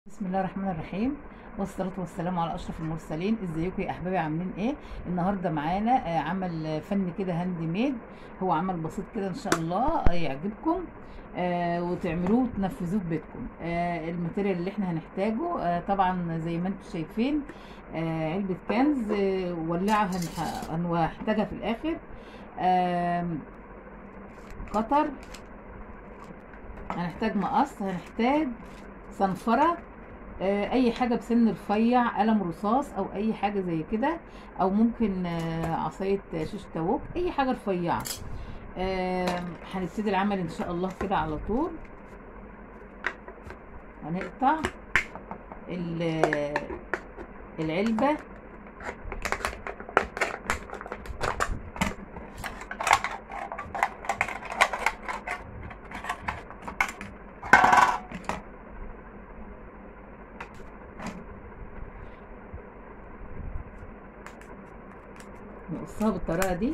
بسم الله الرحمن الرحيم والصلاة والسلام على أشرف المرسلين ازيكم يا أحبابي عاملين إيه النهاردة معانا آه، عمل فن كده هاند ميد هو عمل بسيط كده إن شاء الله آه، يعجبكم آه وتعملوه وتنفذوه في بيتكم آه الماتيريال اللي احنا هنحتاجه آه طبعا زي ما انتم شايفين آه علبة كنز آه ولاعة هنح- هنحتاجها في الآخر آه قطر هنحتاج مقص هنحتاج صنفرة آه، اي حاجه بسن رفيع قلم رصاص او اي حاجه زي كده او ممكن آه، عصايه شيش تاوك اي حاجه رفيعه آه، هنبتدي العمل ان شاء الله كده على طول هنقطع ال- العلبه نقصها بالطريقه دي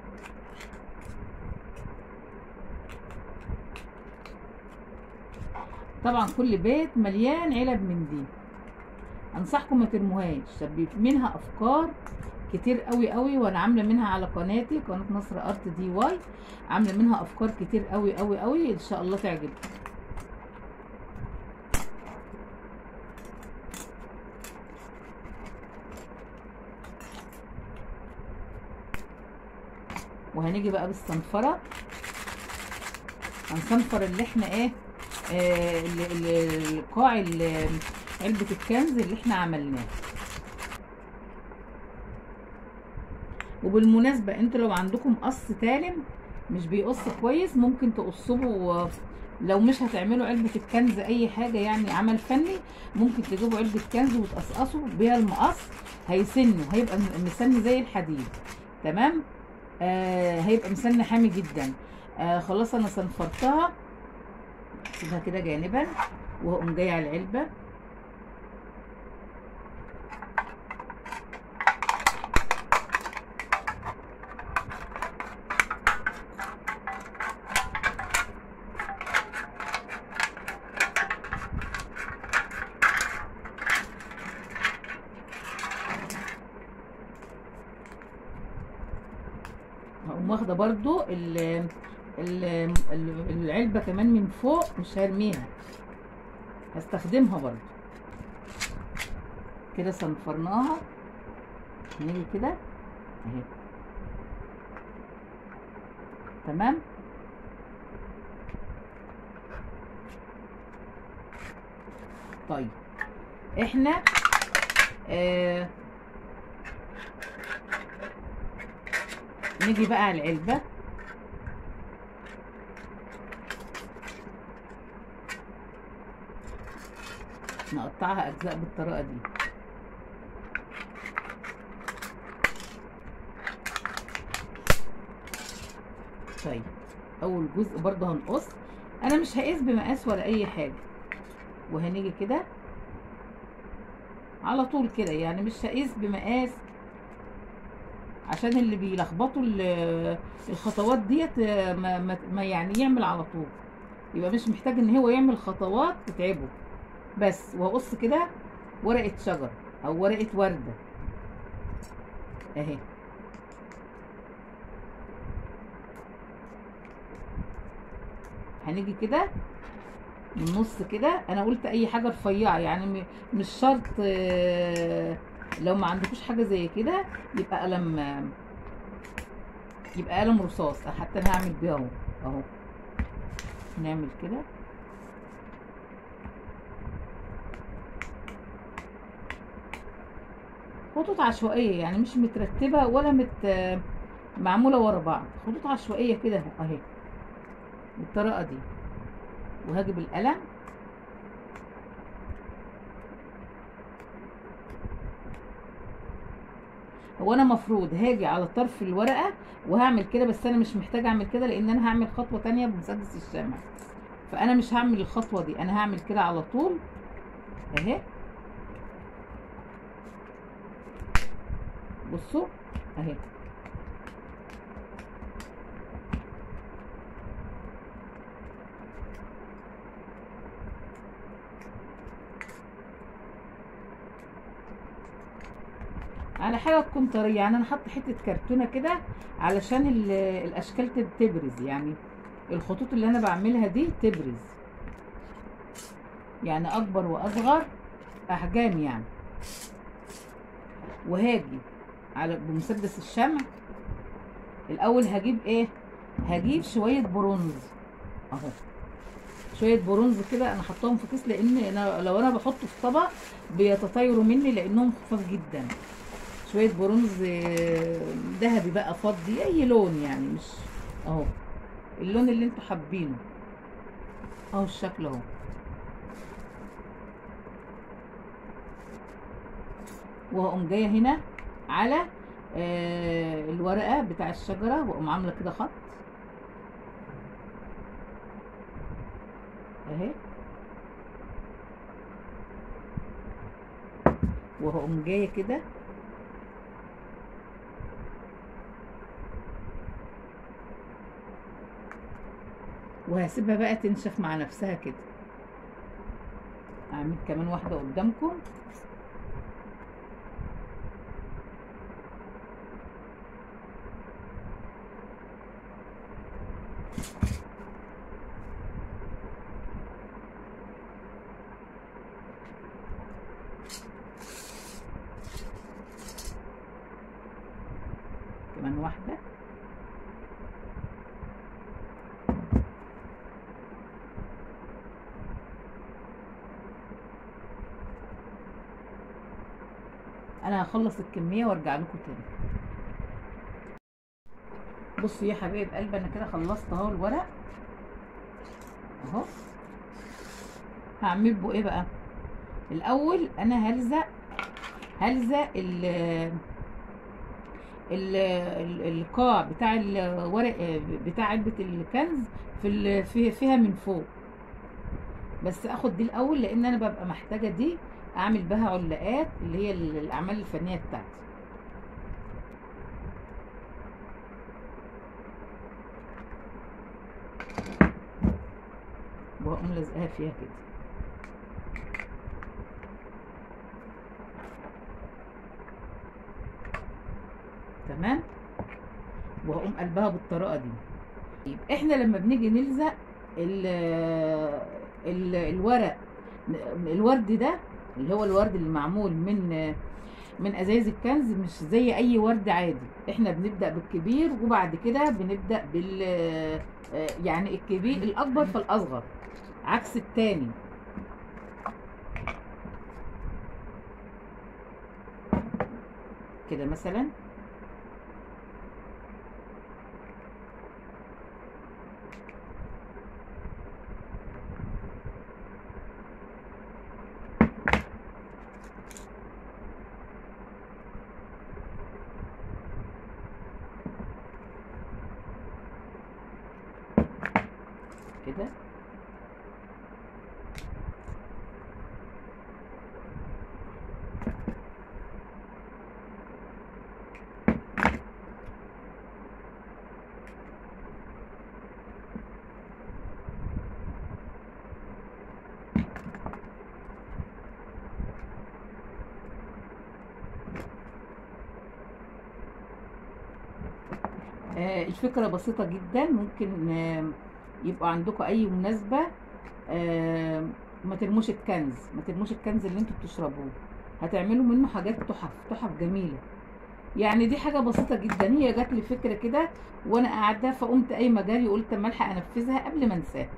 طبعا كل بيت مليان علب من دي انصحكم ما ترموهاش طب منها افكار كتير قوي قوي وانا عامله منها على قناتي قناه مصر ارت دي واي عامله منها افكار كتير قوي قوي قوي ان شاء الله تعجبكم وهنيجي بقى بالصنفره هنصنفر اللي احنا ايه آه ال- ال- القاع ال- علبة الكنز اللي احنا عملناه وبالمناسبة انتوا لو عندكم قص تالم مش بيقص كويس ممكن تقصوه لو مش هتعملوا علبة الكنز اي حاجة يعني عمل فني ممكن تجيبوا علبة كنز وتقصقصوا بيها المقص هيسنوا هيبقى م- مسن زي الحديد تمام آه هيبقى مسن حامي جدا آه خلاص انا صنفرتها سيبها كده جانبا وهقوم جايه على العلبه هقوم واخده برضو ال ال ال- العلبه كمان من فوق مش هرميها هستخدمها برضو كده صنفرناها نيجي كده اهي تمام طيب احنا آه نيجي بقى على العلبه نقطعها اجزاء بالطريقه دي طيب اول جزء برضه هنقص انا مش هقيس بمقاس ولا اي حاجه وهنيجي كده على طول كده يعني مش هقيس بمقاس عشان اللي بيلخبطوا ال- الخطوات ديت آه، ما, ما, ما يعني يعمل على طول يبقى مش محتاج ان هو يعمل خطوات تتعبه بس وهقص كده ورقة شجر او ورقة وردة اهي هنيجي كده من النص كده انا قلت اي حاجة رفيعة يعني م- مش شرط آه، لو ما عندكوش حاجة زي كده يبقى قلم آه، يبقى قلم رصاص حتى انا هعمل بيه اهو اهو نعمل كده خطوط عشوائية يعني مش مترتبة ولا مت معمولة ورا بعض خطوط عشوائية كده اهو اهي بالطريقة دي وهجيب القلم هو انا مفروض هاجي على طرف الورقة وهعمل كده بس انا مش محتاجة اعمل كده لان انا هعمل خطوة تانية بمسدس الشمع فانا مش هعمل الخطوة دي انا هعمل كده على طول اهي بصوا اهي على حاجه تكون طريه يعني انا حاطه حته كرتونه كده علشان ال- الاشكال تب- تبرز يعني الخطوط اللي انا بعملها دي تبرز يعني اكبر واصغر احجام يعني وهاجي على بمسدس الشمع الاول هجيب ايه هجيب شويه برونز اهو شويه برونز كده انا حطاهم في كيس لان انا لو انا بحطه في طبق بيتطايروا مني لانهم خفاف جدا شويه برونز آه، ذهبي بقى فضي اي لون يعني مش اهو اللون اللي انتوا حابينه اهو الشكل اهو وهقوم جايه هنا على آه الورقه بتاع الشجره واقوم عامله كده خط اهي وهقوم جايه كده وهسيبها بقى تنشف مع نفسها كده اعمل كمان واحده قدامكم كمان واحده انا هخلص الكميه وارجع لكم تاني بصوا يا حبايب قلبي انا كده خلصت اهو الورق اهو هعمل بيه ايه بقى الاول انا هلزق هلزق ال ال ال- القاع بتاع الورق بتاع علبه الكنز في ال- في- فيها من فوق بس اخد دي الاول لان انا ببقى محتاجه دي اعمل بها علقات اللي هي ال- الاعمال الفنيه بتاعتي وهقوم لازقاها فيها كده تمام وهقوم قلبها بالطريقه دي طيب احنا لما بنيجي نلزق ال ال الورق الورد ده اللي هو الورد اللي معمول من من ازايز الكنز مش زي اي ورد عادي احنا بنبدا بالكبير وبعد كده بنبدا بال يعني الكبير الاكبر فالاصغر عكس التاني كده مثلا كده آه، الفكرة بسيطة جدا ممكن آه، يبقى عندكم أي مناسبة آه، ما ترموش الكنز ما ترموش الكنز اللي انتوا بتشربوه هتعملوا منه حاجات تحف تحف جميلة يعني دي حاجة بسيطة جدا هي جات لي فكرة كده وانا قاعدة فقمت قايمة جري قلت اما الحق انفذها قبل ما انساها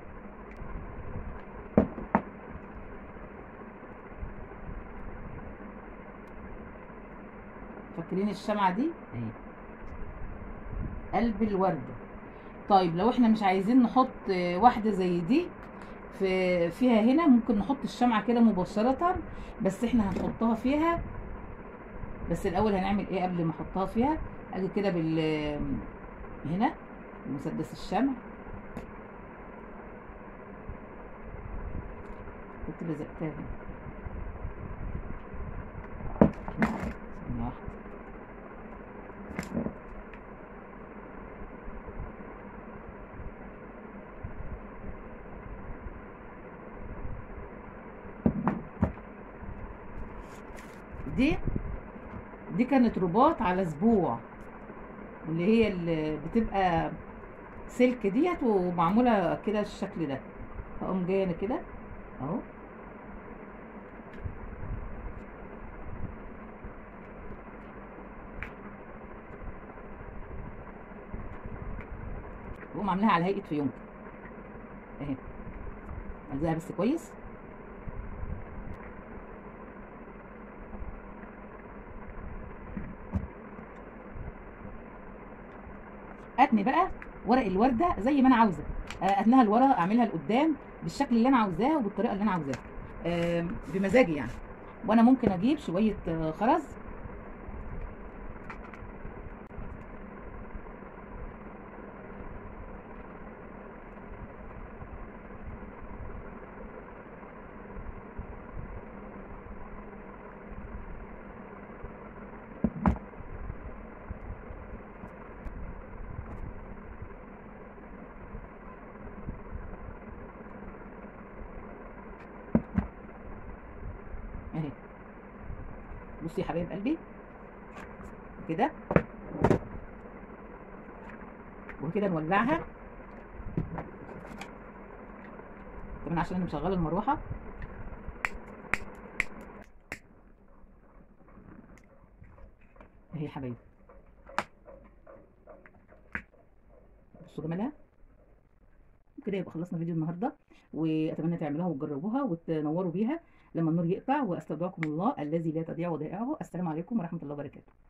فاكرين الشمعة دي اهي قلب الوردة طيب لو احنا مش عايزين نحط آه، واحدة زي دي في فيها هنا ممكن نحط الشمعة كده مباشرة بس احنا هنحطها فيها بس الاول هنعمل ايه قبل ما احطها فيها اجي كده بال هنا مسدس الشمع كنت لزقتها هنا ثانية واحدة دي دي كانت رباط على اسبوع اللي هي اللي بتبقى سلك ديت ومعموله كده الشكل ده هقوم جايه انا كده اهو واقوم عاملاها على هيئه فيونكه اهي الزقها بس كويس اتني بقى ورق الورده زي ما انا عاوزه آه، اتنيها لورا اعملها لقدام بالشكل اللي انا عاوزاه وبالطريقه اللي انا عاوزاها آم، بمزاجي يعني وانا ممكن اجيب شويه آه، خرز اهي بصي يا حبايب قلبي كده وكده نولعها كمان عشان انا مشغله المروحه اهي يا حبايبي بصوا جمالها كده يبقى خلصنا فيديو النهارده واتمنى تعملوها وتجربوها وتنوروا بيها لما النور يقطع واستودعكم الله الذي لا تضيع ودائعه السلام عليكم ورحمه الله وبركاته